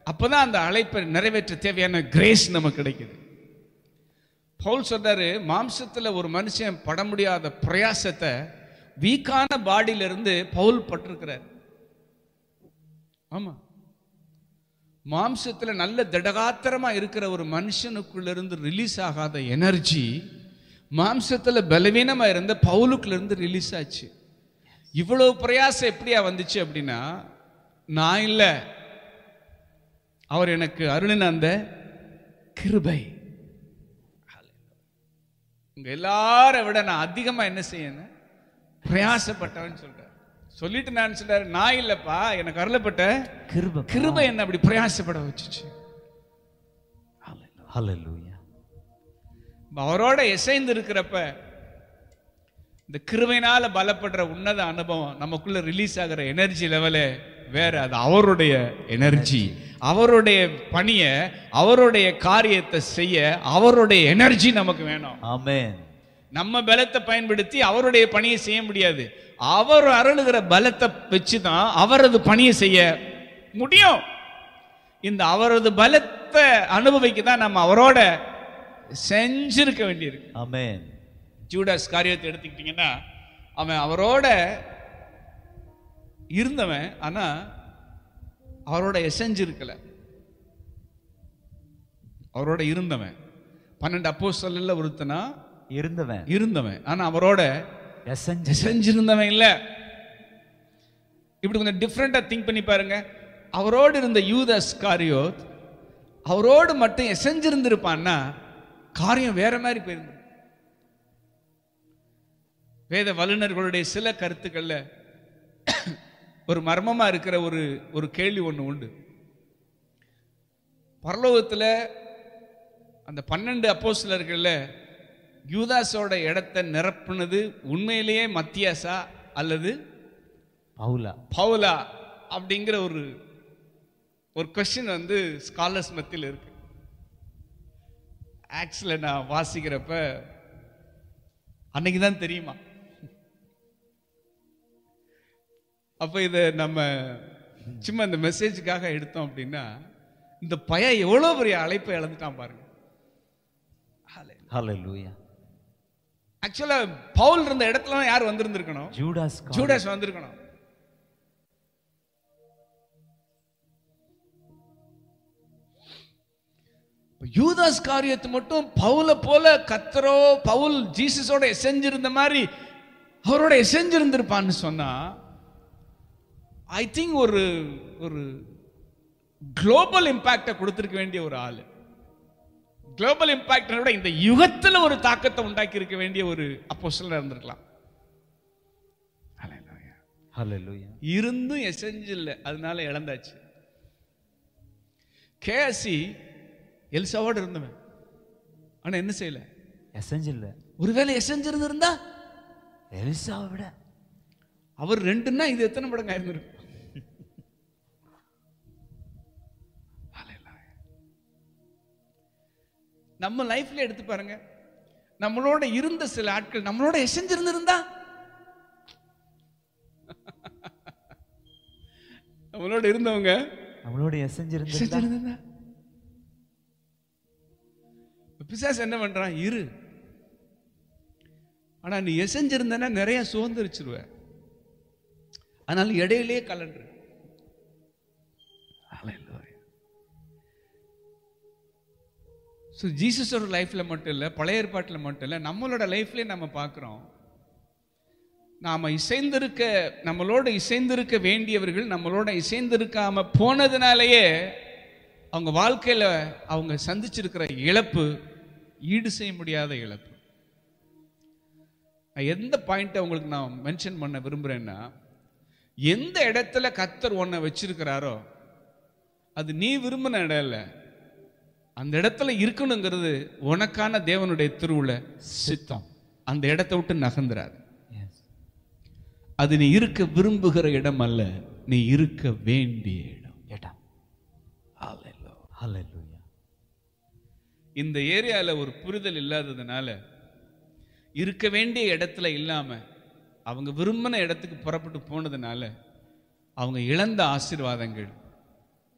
அப்பதான் அந்த அழைப்பை நிறைவேற்ற தேவையான கிரேஸ் நமக்கு கிடைக்குது பவுல் சொல்றாரு மாம்சத்துல ஒரு மனுஷன் பட முடியாத பிரயாசத்தை வீக்கான பாடியில இருந்து பவுல் பட்டிருக்கிறார் ஆமா மாம்சத்துல நல்ல திடகாத்திரமா இருக்கிற ஒரு மனுஷனுக்குள்ள இருந்து ரிலீஸ் ஆகாத எனர்ஜி மாம்சத்துல பலவீனமா இருந்த பவுலுக்குள்ள இருந்து ரிலீஸ் ஆச்சு இவ்வளவு பிரயாசம் எப்படியா வந்துச்சு அப்படின்னா நான் இல்ல அவர் எனக்கு அருளின அந்த கிருபை உங்க எல்லாரை விட நான் அதிகமா என்ன செய்யணும் பிரயாசப்பட்டவன் சொல்றார் சொல்லிட்டு நான் சொல்றாரு நான் இல்லப்பா எனக்கு அருளப்பட்ட கிருபை கிருபை என்ன அப்படி பிரயாசப்பட வச்சுச்சு ஹalleluya அவரோட இசைந்து இருக்கிறப்ப இந்த கிருபையினால பலப்படுற உன்னத அனுபவம் நமக்குள்ள ரிலீஸ் ஆகிற எனர்ஜி லெவலே வேற அது அவருடைய எனர்ஜி அவருடைய பணியை அவருடைய காரியத்தை செய்ய அவருடைய எனர்ஜி நமக்கு வேணும் ஆமென் நம்ம பலத்தை பயன்படுத்தி அவருடைய பணியை செய்ய முடியாது அவர் அருளுகிற பலத்தை வச்சு தான் அவரது பணியை செய்ய முடியும் இந்த அவரது பலத்தை அனுபவிக்க தான் நம்ம அவரோட செஞ்சிருக்க வேண்டியிருக்கு ஆமென் ஜூடாஸ் காரியத்தை எடுத்துக்கிட்டீங்கன்னா அவன் அவரோட இருந்தவன் ஆனா அவரோட எசைஞ்சு இருக்கல அவரோட இருந்தவன் பன்னெண்டு அப்போ சொல்லல ஒருத்தனா இருந்தவன் இருந்தவன் ஆனா அவரோட எசஞ்சு செஞ்சிருந்தவன் இல்ல இப்படி கொஞ்சம் டிஃப்ரெண்டா திங்க் பண்ணி பாருங்க அவரோடு இருந்த யூதஸ் காரியோத் அவரோடு மட்டும் எசைஞ்சிருந்திருப்பான்னா காரியம் வேற மாதிரி போயிருந்து வேத வல்லுநர்களுடைய சில கருத்துக்கள்ல ஒரு மர்மமா இருக்கிற ஒரு ஒரு கேள்வி ஒண்ணு உண்டு பரலோகத்துல அந்த பன்னெண்டு அப்போஸ்தலர்கள்ல யூதாஸோட இடத்தை நிரப்புனது உண்மையிலேயே மத்தியாசா அல்லது பவுலா பவுலா அப்படிங்கிற ஒரு ஒரு கொஸ்டின் வந்து ஸ்காலர்ஸ் மத்தியில் இருக்கு ஆக்சுவல நான் வாசிக்கிறப்ப அன்னைக்கு தான் தெரியுமா அப்ப இதை நம்ம சும்மா இந்த மெசேஜுக்காக எடுத்தோம் அப்படின்னா இந்த பையன் எவ்வளவு பெரிய அழைப்பை இழந்துட்டான் பாருங்க ஹalleluya ஆக்சுவலா பவுல் இருந்த இடத்துல தான் யார் வந்திருந்திருக்கணும் ஜூடாஸ் கா- ஜூடாஸ் வந்திருக்கணும் இப்ப யூதாஸ் காரியத்தை மட்டும் பவுல போல கத்தரோ பவுல் ஜீசஸோட செஞ்சிருந்த மாதிரி அவரோட செஞ்சிருந்திருப்பான்னு சொன்னா ஐ திங்க் ஒரு ஒரு குளோபல் இம்பாக்டை கொடுத்திருக்க வேண்டிய ஒரு ஆளு குளோபல் இம்பாக்ட் விட இந்த யுகத்துல ஒரு தாக்கத்தை உண்டாக்கி இருக்க வேண்டிய ஒரு அப்போஸ்தலரா இருந்திருக்கலாம் Hallelujah. ஹalleluya இருந்தும் எசெஞ்சு இல்லை அதனால இழந்தாச்சு கேசி எல்சாவோடு இருந்தவன் ஆனா என்ன செய்யல எசஞ்சு இல்ல ஒருவேளை எசெஞ்சு இருந்திருந்தா எலிசாவை விட அவர் ரெண்டுன்னா இது எத்தனை மடங்கு ஆயிருந்திருக்கும் Hallelujah. நம்ம லைஃப்ல எடுத்து பாருங்க நம்மளோட இருந்த சில ஆட்கள் நம்மளோட எசெஞ்சிருந்திருந்தா நம்மளோட இருந்தவங்க நம்மளோட எசஞ்சு இருந்தா எசெஞ்சிருந்தா பிசாசு என்ன பண்றான் இரு ஆனா நீ எசெஞ்சிருந்தனா நிறைய சுதந்திரிச்சிருவ அதனால இடையிலே கலண்டு ஸோ ஜீசஸோட லைஃப்ல மட்டும் இல்லை பழைய ஏற்பாட்டில் மட்டும் இல்லை நம்மளோட லைஃப்லயே நம்ம பார்க்குறோம் நாம இசைந்திருக்க நம்மளோட இசைந்திருக்க வேண்டியவர்கள் நம்மளோட இசைந்திருக்காம போனதுனாலேயே அவங்க வாழ்க்கையில அவங்க சந்திச்சிருக்கிற இழப்பு ஈடு செய்ய முடியாத இழப்பு நான் எந்த பாயிண்ட்டை உங்களுக்கு நான் மென்ஷன் பண்ண விரும்புறேன்னா எந்த இடத்துல கத்தர் உன்னை வச்சிருக்கிறாரோ அது நீ விரும்பின இடம் இல்லை அந்த இடத்துல இருக்கணுங்கிறது உனக்கான தேவனுடைய திருவுல சித்தம் அந்த இடத்தை விட்டு நகர்ந்துறாது எஸ் அது நீ இருக்க விரும்புகிற இடம் அல்ல நீ இருக்க வேண்டிய இடம் இடம் ஹalleluya இந்த ஏரியால ஒரு புரிதல் இல்லாததுனால இருக்க வேண்டிய இடத்துல இல்லாம அவங்க விரும்பின இடத்துக்கு புறப்பட்டு போனதுனால அவங்க இழந்த ஆசீர்வாதங்கள்